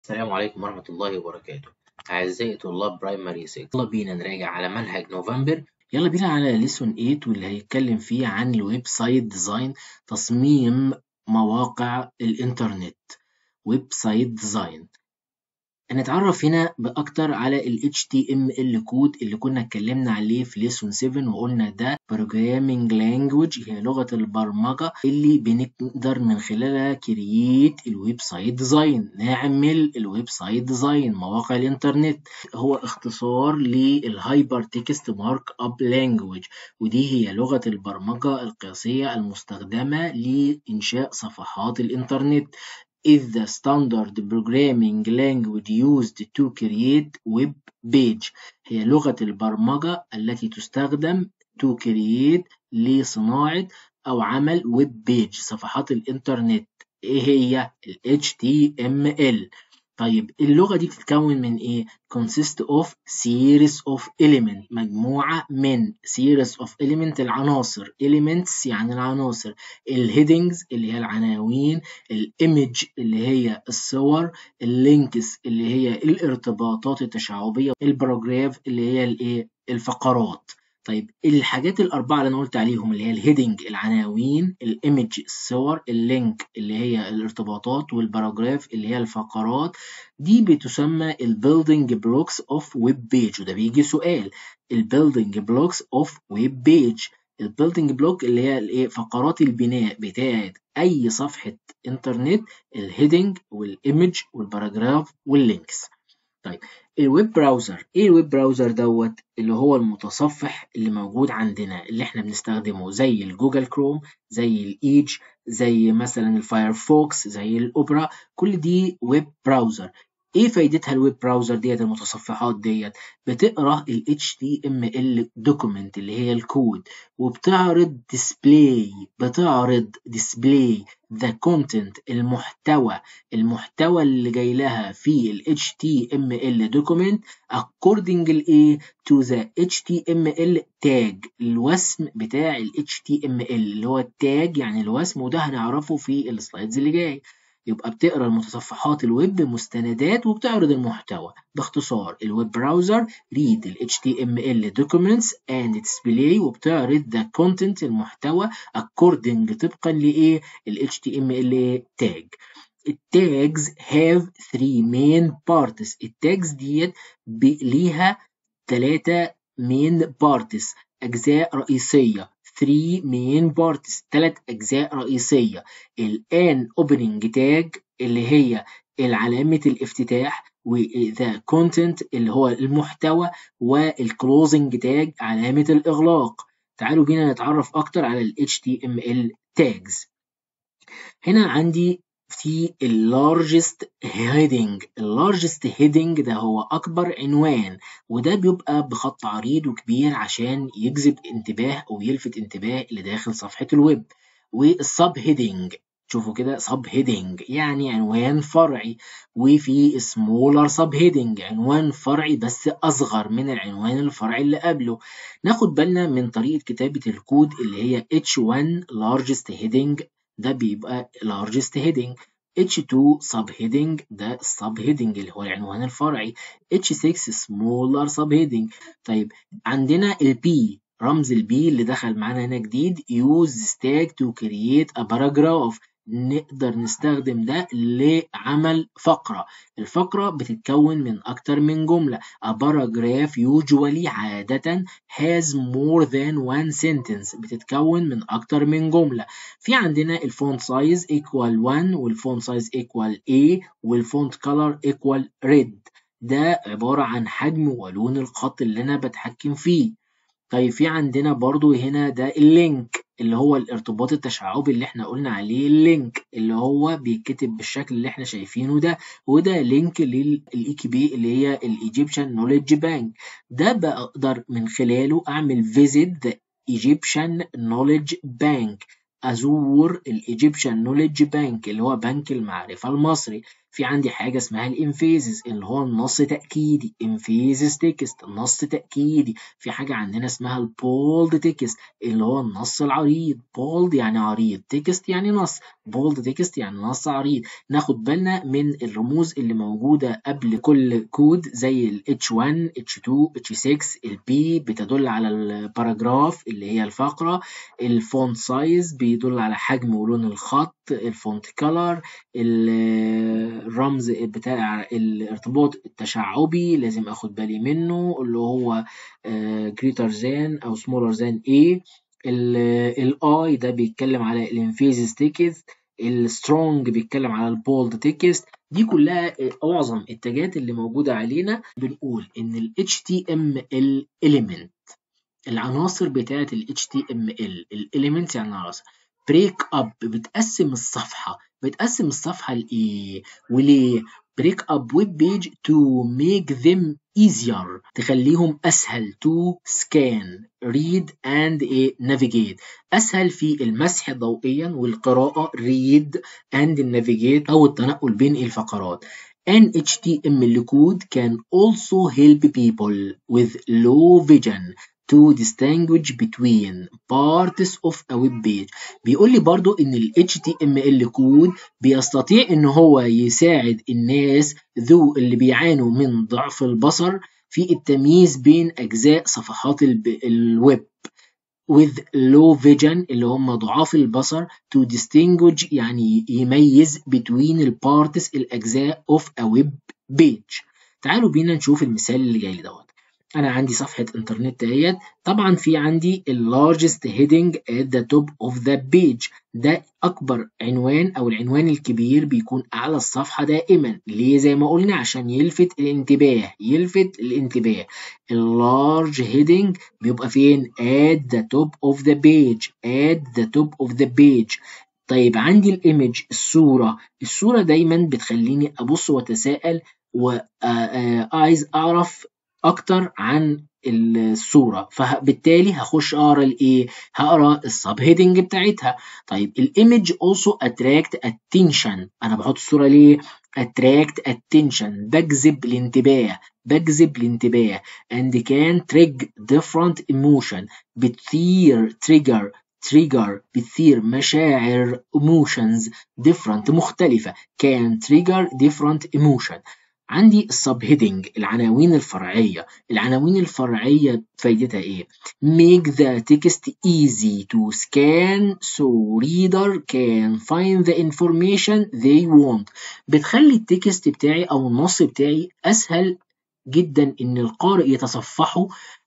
السلام عليكم ورحمة الله وبركاته أعزائي طلاب برايمري 6 يلا بينا نراجع على منهج نوفمبر يلا بينا على ليسون 8 واللي هيتكلم فيه عن الويب سايت ديزاين تصميم مواقع الإنترنت ويب سايت ديزاين هنتعرف هنا بأكتر على ال HTML كود اللي كنا اتكلمنا عليه في ليسون 7 وقلنا ده programming language هي لغة البرمجة اللي بنقدر من خلالها كرييت الويب سايت ديزاين نعمل الويب سايت ديزاين مواقع الإنترنت هو اختصار للهايبر تكست مارك اب لانجوج ودي هي لغة البرمجة القياسية المستخدمة لإنشاء صفحات الإنترنت is the standard programming language used to create web page هي لغة البرمجة التي تستخدم to create لصناعة أو عمل web page صفحات الإنترنت إيه هي ال HTML طيب اللغة دي بتتكون من إيه؟ consist of series of element مجموعة من series of element العناصر elements يعني العناصر الهيدنجز اللي هي العناوين الايمج اللي هي الصور اللينكس اللي هي الارتباطات التشعبية الباراجراف اللي هي الايه الفقرات طيب الحاجات الأربعة اللي أنا قلت عليهم اللي هي الهيدنج العناوين الإيمج الصور اللينك اللي هي الارتباطات والباراجراف اللي هي الفقرات دي بتسمى البيلدينج بلوكس أوف ويب بيج وده بيجي سؤال البيلدينج بلوكس أوف ويب بيج البيلدينج بلوك اللي هي الايه فقرات البناء بتاعت أي صفحة إنترنت الهيدنج والإيمج والباراجراف واللينكس طيب الويب براوزر ايه الويب براوزر دوت اللي هو المتصفح اللي موجود عندنا اللي احنا بنستخدمه زي الجوجل كروم زي الايدج زي مثلا الفايرفوكس زي الاوبرا كل دي ويب براوزر ايه فايدتها الويب براوزر ديت المتصفحات ديت بتقرا ال HTML دوكيمنت اللي هي الكود وبتعرض ديسبلاي بتعرض ديسبلاي ذا كونتنت المحتوى المحتوى اللي جاي لها في ال HTML دوكيمنت according لايه to the HTML tag الوسم بتاع ال HTML اللي هو التاج يعني الوسم وده هنعرفه في السلايدز اللي جاي يبقى بتقرا المتصفحات الويب بمستندات وبتعرض المحتوى باختصار الويب براوزر read ال HTML documents and display وبتعرض the content المحتوى according طبقا لإيه ال HTML tag التاجز have three main parts التاجز ديت ليها ثلاثة main parts أجزاء رئيسية 3 main parts ثلاث أجزاء رئيسية الان opening tag اللي هي علامة الافتتاح وذا content اللي هو المحتوى والclosing tag علامة الإغلاق تعالوا بينا نتعرف أكتر على ال HTML tags هنا عندي في اللارجست هيدنج اللارجست هيدنج ده هو أكبر عنوان وده بيبقى بخط عريض وكبير عشان يجذب انتباه أو يلفت انتباه اللي داخل صفحة الويب والسب هيدنج شوفوا كده سب هيدنج يعني عنوان فرعي وفي سمولر سب هيدنج عنوان فرعي بس أصغر من العنوان الفرعي اللي قبله ناخد بالنا من طريقة كتابة الكود اللي هي H1 largest heading ده بيبقى largest heading H2 subheading ده subheading اللي هو العنوان الفرعي H6 smaller subheading طيب عندنا ال P رمز ال P اللي دخل معانا هنا جديد use tag to create a paragraph نقدر نستخدم ده لعمل فقرة الفقرة بتتكون من أكتر من جملة a paragraph usually عادة has more than one sentence بتتكون من أكتر من جملة في عندنا الفونت سايز equal 1 والفونت سايز equal A والفونت color equal red ده عبارة عن حجم ولون الخط اللي أنا بتحكم فيه طيب في عندنا برضو هنا ده اللينك اللي هو الارتباط التشعبي اللي احنا قلنا عليه اللينك اللي هو بيتكتب بالشكل اللي احنا شايفينه ده وده لينك للاي كي بي اللي هي الايجيبشن نوليدج بانك ده بقدر من خلاله اعمل فيزيت ذا ايجيبشن نوليدج بانك ازور الايجيبشن نوليدج بانك اللي هو بنك المعرفه المصري في عندي حاجة اسمها الانفيزز اللي هو النص تأكيدي انفيزز تكست نص تأكيدي في حاجة عندنا اسمها البولد تكست اللي هو النص العريض بولد يعني عريض تكست يعني نص بولد تكست يعني نص عريض ناخد بالنا من الرموز اللي موجودة قبل كل كود زي ال H1 H2 H6 ال P بتدل على الباراجراف اللي هي الفقرة الفونت سايز بيدل على حجم ولون الخط الفونت كلر الرمز بتاع الارتباط التشعبي لازم اخد بالي منه اللي هو greater than او smaller than a الاي ده بيتكلم على الانفيزز تيكست السترونج بيتكلم على البولد تكست دي كلها معظم التاجات اللي موجودة علينا بنقول إن ال HTML element العناصر بتاعة ال HTML الاليمنت يعني عناصر بريك اب بتقسم الصفحة بتقسم الصفحة لإيه وليه break up web page to make them easier تخليهم أسهل to scan read and navigate أسهل في المسح ضوئيا والقراءة read and navigate أو التنقل بين الفقرات An HTML code can also help people with low vision to distinguish between parts of a web page بيقول لي برضو ان ال HTML كود بيستطيع ان هو يساعد الناس ذو اللي بيعانوا من ضعف البصر في التمييز بين اجزاء صفحات الويب with low vision اللي هم ضعاف البصر to distinguish يعني يميز between البارتس الأجزاء of a web page تعالوا بينا نشوف المثال اللي جاي دوت أنا عندي صفحة إنترنت اهيت طبعا في عندي ال largest heading at the top of the page ده أكبر عنوان أو العنوان الكبير بيكون أعلى الصفحة دائما ليه زي ما قلنا عشان يلفت الانتباه يلفت الانتباه ال large heading بيبقى فين at the top of the page at the top of the page طيب عندي الايمج الصورة الصورة دايما بتخليني أبص وأتساءل وعايز أعرف اكتر عن الصورة فبالتالي هخش اقرا الايه هقرا السب هيدنج بتاعتها طيب الايمج also attract attention انا بحط الصورة ليه attract attention بجذب الانتباه بجذب الانتباه and can trigger different emotion بتثير trigger trigger بتثير مشاعر emotions different مختلفة can trigger different emotion عندي السب هيدنج العناوين الفرعية العناوين الفرعية فايدتها ايه make the text easy to scan so reader can find the information they want بتخلي التكست بتاعي او النص بتاعي اسهل جدا ان القارئ يتصفحه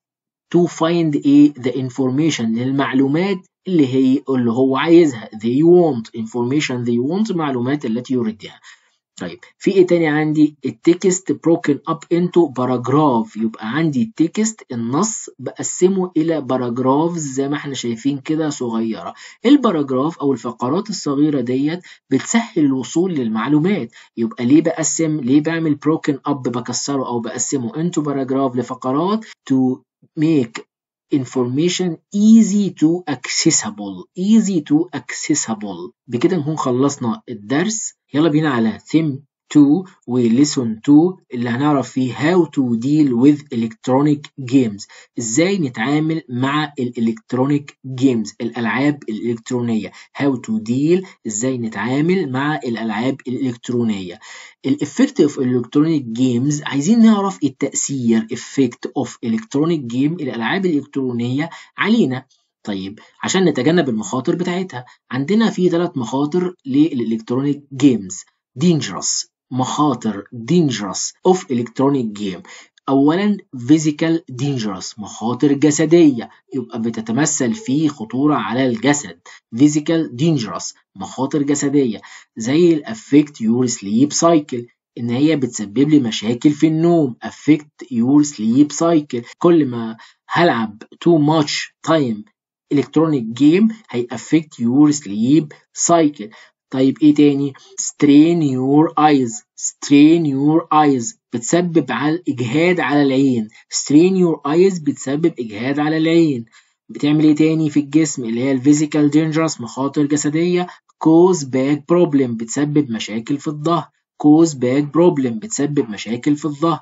to find ايه the information المعلومات اللي هي اللي هو عايزها they want information they want معلومات التي يريدها طيب في ايه تاني عندي التكست broken up into paragraph يبقى عندي التكست النص بقسمه الى باراجراف زي ما احنا شايفين كده صغيره الباراجراف او الفقرات الصغيره ديت بتسهل الوصول للمعلومات يبقى ليه بقسم ليه بعمل broken up بكسره او بقسمه into باراجراف لفقرات to make information easy to accessible easy to accessible بكده نكون خلصنا الدرس يلا بينا على theme 2 و lesson 2 اللي هنعرف فيه how to deal with electronic games ازاي نتعامل مع الالكترونيك جيمز الالعاب الالكترونيه how to deal ازاي نتعامل مع الالعاب الالكترونيه الافكت اوف الكترونيك جيمز عايزين نعرف التاثير effect اوف الكترونيك جيم الالعاب الالكترونيه علينا طيب عشان نتجنب المخاطر بتاعتها عندنا في ثلاث مخاطر للالكترونيك جيمز dangerous مخاطر dangerous of electronic game أولا physical dangerous مخاطر جسدية يبقى بتتمثل في خطورة على الجسد physical dangerous مخاطر جسدية زي ال affect your sleep cycle إن هي بتسبب لي مشاكل في النوم affect your sleep cycle كل ما هلعب too much time electronic game هي affect your sleep cycle طيب ايه تاني strain your eyes strain your eyes بتسبب على اجهاد على العين strain your eyes بتسبب اجهاد على العين بتعمل ايه تاني في الجسم اللي هي الفيزيكال dangerous مخاطر جسدية cause back problem بتسبب مشاكل في الظهر cause back problem بتسبب مشاكل في الظهر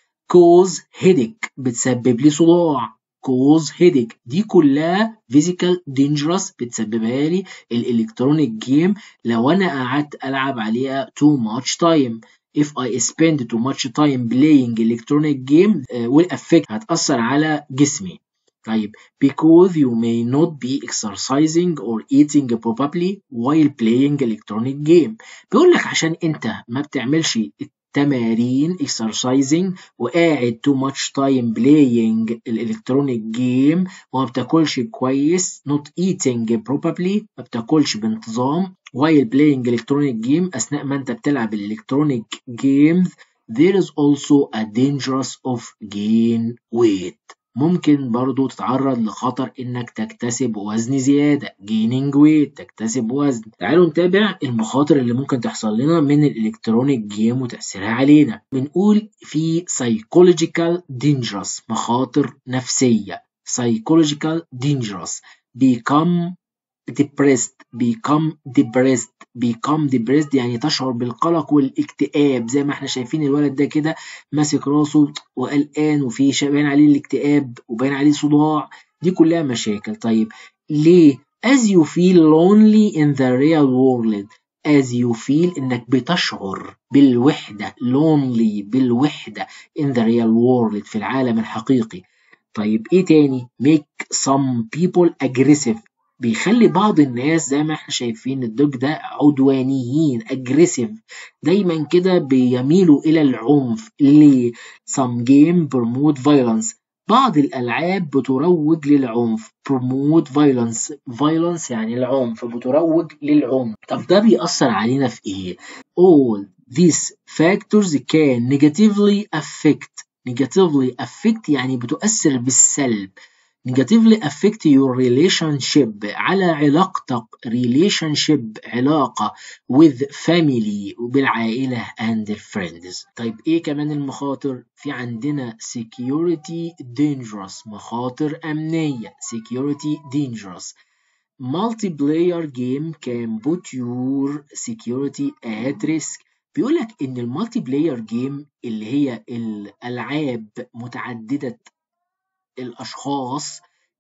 cause headache بتسبب لي صداع cause headache دي كلها physical dangerous بتسببها لي الالكترونيك جيم لو انا قعدت العب عليها too much time if I spend too much time playing electronic game uh, will affect هتأثر على جسمي طيب because you may not be exercising or eating properly while playing electronic game بيقول لك عشان انت ما بتعملش تمارين exercising وقاعد too much time playing الالكترونيك جيم وما بتاكلش كويس not eating properly ما بتاكلش بانتظام while playing electronic game أثناء ما أنت بتلعب الالكترونيك games there is also a dangerous of gain weight ممكن برضو تتعرض لخطر انك تكتسب وزن زيادة gaining weight تكتسب وزن تعالوا نتابع المخاطر اللي ممكن تحصل لنا من الالكترونيك جيم وتأثيرها علينا بنقول في psychological dangerous مخاطر نفسية psychological dangerous become depressed become depressed become depressed يعني تشعر بالقلق والاكتئاب زي ما احنا شايفين الولد ده كده ماسك راسه وقلقان وفي باين عليه الاكتئاب وباين عليه صداع دي كلها مشاكل طيب ليه as you feel lonely in the real world as you feel انك بتشعر بالوحدة lonely بالوحدة in the real world في العالم الحقيقي طيب ايه تاني make some people aggressive بيخلي بعض الناس زي ما احنا شايفين الدوج ده عدوانيين اجريسيف دايما كده بيميلوا الى العنف ليه some game promote violence بعض الالعاب بتروج للعنف promote violence violence يعني العنف بتروج للعنف طب ده بيأثر علينا في ايه all these factors can negatively affect negatively affect يعني بتؤثر بالسلب negatively affect your relationship على علاقتك relationship علاقة with family وبالعائلة and friends طيب ايه كمان المخاطر في عندنا security dangerous مخاطر أمنية security dangerous multiplayer game can put your security at risk بيقولك ان المالتي بلاير جيم اللي هي الالعاب متعدده الأشخاص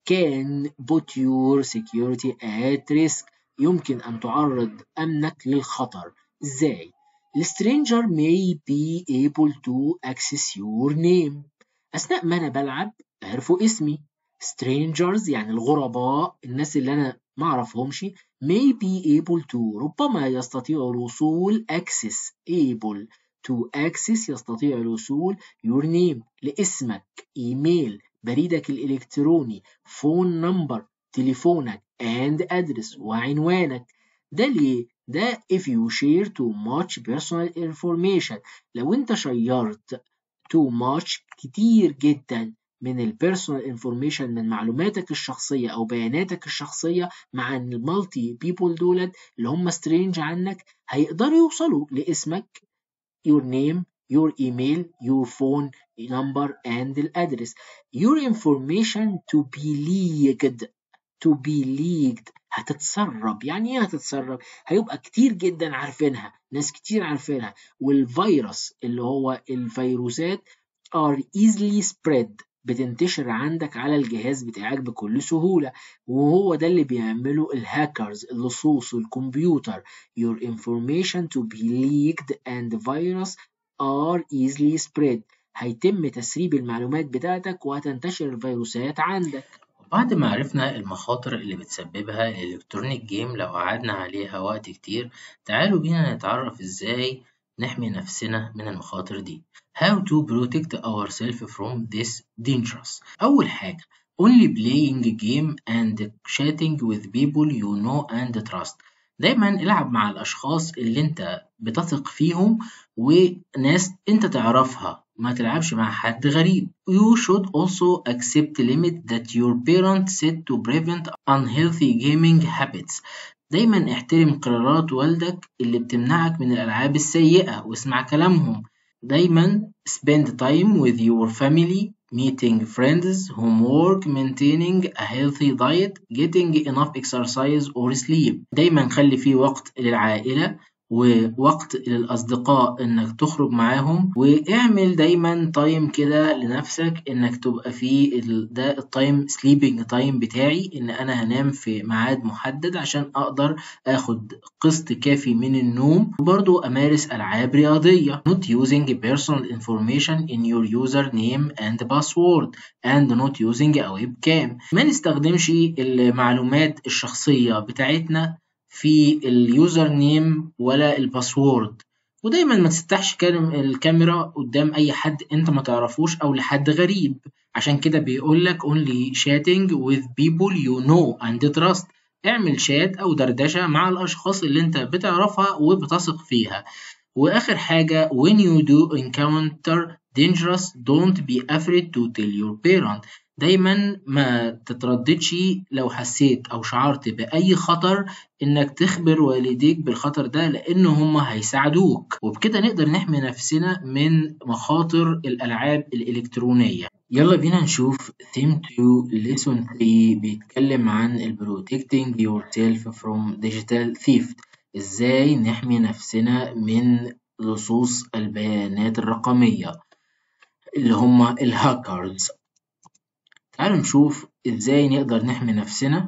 can put your security at risk يمكن أن تعرض أمنك للخطر إزاي؟ السترينجر may be able to access your name أثناء ما أنا بلعب عرفوا اسمي strangers يعني الغرباء الناس اللي أنا ما أعرفهمش may be able to ربما يستطيع الوصول access able to access يستطيع الوصول your name لاسمك إيميل بريدك الإلكتروني فون نمبر تليفونك and address وعنوانك ده ليه؟ ده if you share too much personal information لو انت شيرت too much كتير جدا من البيرسونال انفورميشن من معلوماتك الشخصية أو بياناتك الشخصية مع المالتي بيبول دولت اللي هم سترينج عنك هيقدروا يوصلوا لاسمك your name your email, your phone number and the address. Your information to be leaked to be leaked هتتسرب يعني ايه هتتسرب هيبقى كتير جدا عارفينها ناس كتير عارفينها والفيروس اللي هو الفيروسات are easily spread بتنتشر عندك على الجهاز بتاعك بكل سهولة وهو ده اللي بيعمله الهاكرز اللصوص والكمبيوتر your information to be leaked and virus are easily spread هيتم تسريب المعلومات بتاعتك وهتنتشر الفيروسات عندك بعد ما عرفنا المخاطر اللي بتسببها الإلكترونيك جيم لو قعدنا عليها وقت كتير تعالوا بينا نتعرف إزاي نحمي نفسنا من المخاطر دي How to protect ourselves from this dangerous أول حاجة only playing game and chatting with people you know and trust دايما العب مع الأشخاص اللي أنت بتثق فيهم وناس أنت تعرفها ما تلعبش مع حد غريب You should also accept limit that your parents set to prevent unhealthy gaming habits دايما احترم قرارات والدك اللي بتمنعك من الألعاب السيئة واسمع كلامهم دايما spend time with your family meeting friends homework maintaining a healthy diet getting enough exercise or sleep دايما خلي فيه وقت للعائلة ووقت للأصدقاء إنك تخرج معاهم واعمل دايما تايم كده لنفسك إنك تبقى في ال... ده التايم سليبنج تايم بتاعي إن أنا هنام في ميعاد محدد عشان أقدر آخد قسط كافي من النوم وبرضو أمارس ألعاب رياضية not using personal information in your username and password and not using a webcam ما نستخدمش المعلومات الشخصية بتاعتنا في اليوزر نيم ولا الباسورد ودايما ما تفتحش الكاميرا قدام اي حد انت ما تعرفوش او لحد غريب عشان كده بيقول لك only chatting with people you know and trust اعمل شات او دردشة مع الاشخاص اللي انت بتعرفها وبتثق فيها واخر حاجة when you do encounter dangerous don't be afraid to tell your parent دايما ما تترددش لو حسيت او شعرت باي خطر انك تخبر والديك بالخطر ده لان هما هيساعدوك وبكده نقدر نحمي نفسنا من مخاطر الالعاب الالكترونيه يلا بينا نشوف theme 2 lesson 3 بيتكلم عن ال protecting yourself from digital theft ازاي نحمي نفسنا من لصوص البيانات الرقميه اللي هما الهاكرز تعالوا نشوف ازاي نقدر نحمي نفسنا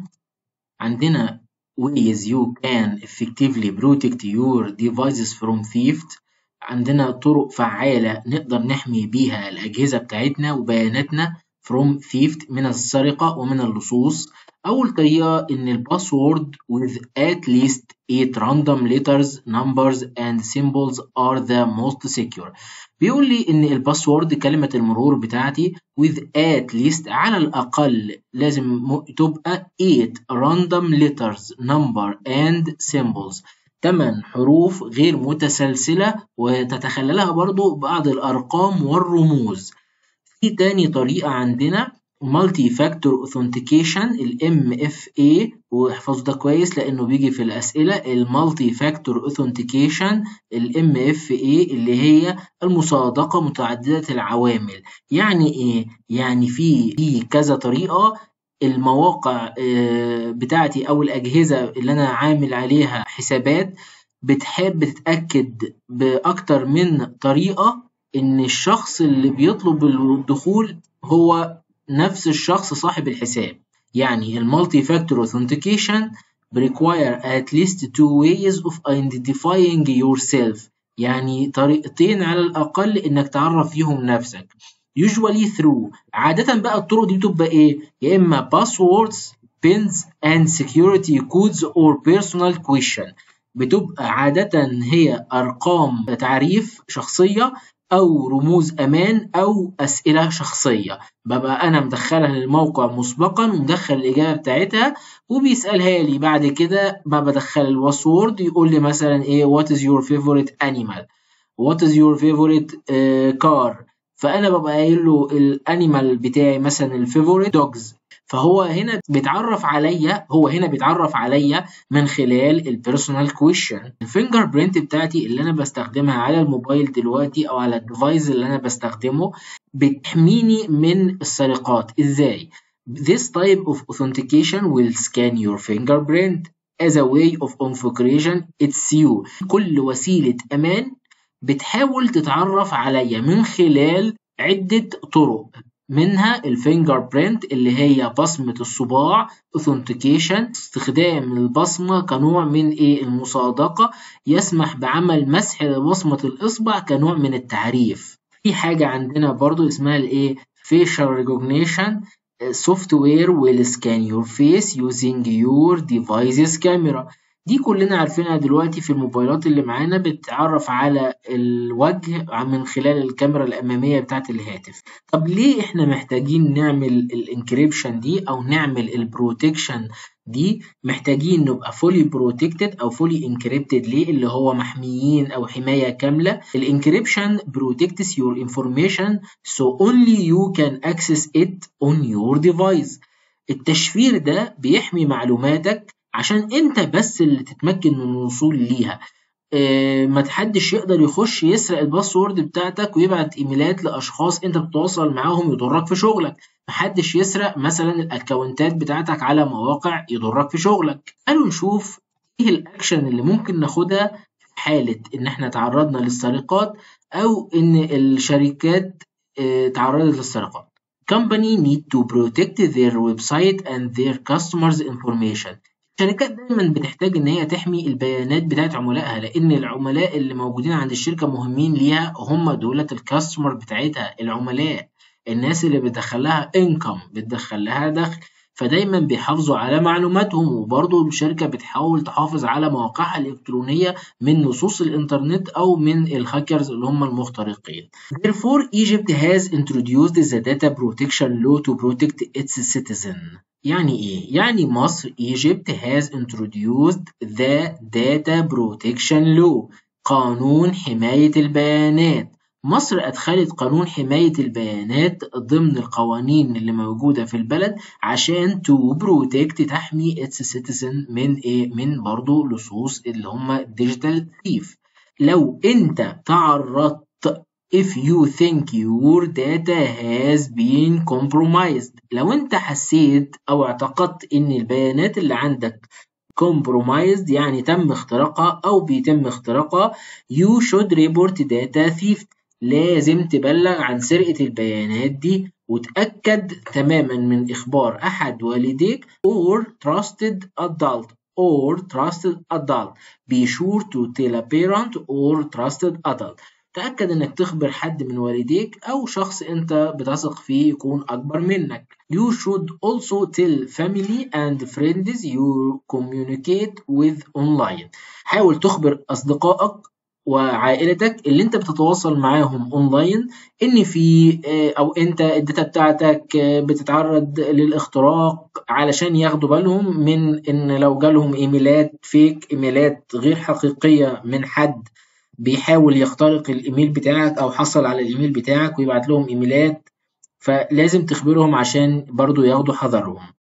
عندنا ways you can effectively protect your devices from theft عندنا طرق فعالة نقدر نحمي بيها الأجهزة بتاعتنا وبياناتنا from theft من السرقة ومن اللصوص أول طريقة إن الباسورد with at least 8 random letters, numbers and symbols are the most secure بيقول لي إن الباسورد كلمة المرور بتاعتي with at least على الأقل لازم تبقى 8 random letters, number and symbols 8 حروف غير متسلسلة وتتخللها برضو بعض الأرقام والرموز في تاني طريقة عندنا مالتي فاكتور اوثنتيكيشن الام اف اي واحفظوا ده كويس لانه بيجي في الاسئله المالتي فاكتور اوثنتيكيشن الام اف اي اللي هي المصادقه متعدده العوامل يعني ايه يعني في في كذا طريقه المواقع بتاعتي او الاجهزه اللي انا عامل عليها حسابات بتحب تتاكد باكتر من طريقه ان الشخص اللي بيطلب الدخول هو نفس الشخص صاحب الحساب يعني المالتي فاكتور اوثنتيكيشن require at least two ways of identifying yourself يعني طريقتين على الأقل إنك تعرف فيهم نفسك usually through عادة بقى الطرق دي بتبقى إيه يا إما passwords pins and security codes or personal question بتبقى عادة هي أرقام تعريف شخصية أو رموز أمان أو أسئلة شخصية ببقى أنا مدخلها للموقع مسبقا ومدخل الإجابة بتاعتها وبيسألها لي بعد كده ما بدخل الباسورد يقول لي مثلا إيه what is your favorite animal what is your favorite uh, car فأنا ببقى قايل له الأنيمال بتاعي مثلا الفيفوريت دوجز فهو هنا بيتعرف عليا هو هنا بيتعرف عليا من خلال البيرسونال كويشن الفينجر برينت بتاعتي اللي انا بستخدمها على الموبايل دلوقتي او على الديفايس اللي انا بستخدمه بتحميني من السرقات ازاي This type of authentication will scan your fingerprint as a way of configuration it's you كل وسيلة أمان بتحاول تتعرف عليا من خلال عدة طرق منها الفينجر برينت اللي هي بصمة الصباع authentication استخدام البصمة كنوع من ايه المصادقة يسمح بعمل مسح لبصمة الإصبع كنوع من التعريف في حاجة عندنا برضو اسمها الايه facial recognition software will scan your face using your device's camera دي كلنا عارفينها دلوقتي في الموبايلات اللي معانا بتعرف على الوجه من خلال الكاميرا الأمامية بتاعة الهاتف طب ليه احنا محتاجين نعمل الانكريبشن دي أو نعمل البروتكشن دي محتاجين نبقى فولي بروتكتد أو فولي انكريبتد ليه اللي هو محميين أو حماية كاملة الانكريبشن protects your information so only you can access it on your device التشفير ده بيحمي معلوماتك عشان انت بس اللي تتمكن من الوصول ليها اه ما تحدش يقدر يخش يسرق الباسورد بتاعتك ويبعت ايميلات لاشخاص انت بتتواصل معاهم يضرك في شغلك محدش يسرق مثلا الاكونتات بتاعتك على مواقع يضرك في شغلك قالوا نشوف ايه الاكشن اللي ممكن ناخدها حالة إن إحنا تعرضنا للسرقات أو إن الشركات آه، تعرضت للسرقات. Company need to protect their website and their customers information. الشركات دايما بتحتاج إن هي تحمي البيانات بتاعت عملائها لأن العملاء اللي موجودين عند الشركة مهمين ليها هم دولة الكاستمر بتاعتها العملاء الناس اللي بتدخلها income بتدخلها دخل فدايما بيحافظوا على معلوماتهم وبرضه الشركة بتحاول تحافظ على مواقعها الإلكترونية من نصوص الإنترنت أو من الهاكرز اللي هم المخترقين. Therefore Egypt has introduced the data protection law to protect its citizen. يعني إيه؟ يعني مصر Egypt has introduced the data protection law قانون حماية البيانات مصر أدخلت قانون حماية البيانات ضمن القوانين اللي موجودة في البلد عشان تو بروتكت تحمي its citizen من إيه؟ من برضو لصوص اللي هم ديجيتال ثيف لو أنت تعرضت if you think your data has been compromised لو أنت حسيت أو اعتقدت إن البيانات اللي عندك compromised يعني تم اختراقها أو بيتم اختراقها you should report data theft لازم تبلغ عن سرقة البيانات دي وتأكد تماما من إخبار أحد والديك or trusted adult or trusted adult be sure to tell a parent or trusted adult تأكد إنك تخبر حد من والديك أو شخص أنت بتثق فيه يكون أكبر منك. You should also tell family and friends you communicate with online. حاول تخبر أصدقائك وعائلتك اللي انت بتتواصل معاهم اونلاين ان في او انت الداتا بتاعتك بتتعرض للاختراق علشان ياخدوا بالهم من ان لو جالهم ايميلات فيك ايميلات غير حقيقيه من حد بيحاول يخترق الايميل بتاعك او حصل على الايميل بتاعك ويبعت لهم ايميلات فلازم تخبرهم عشان برضو ياخدوا حذرهم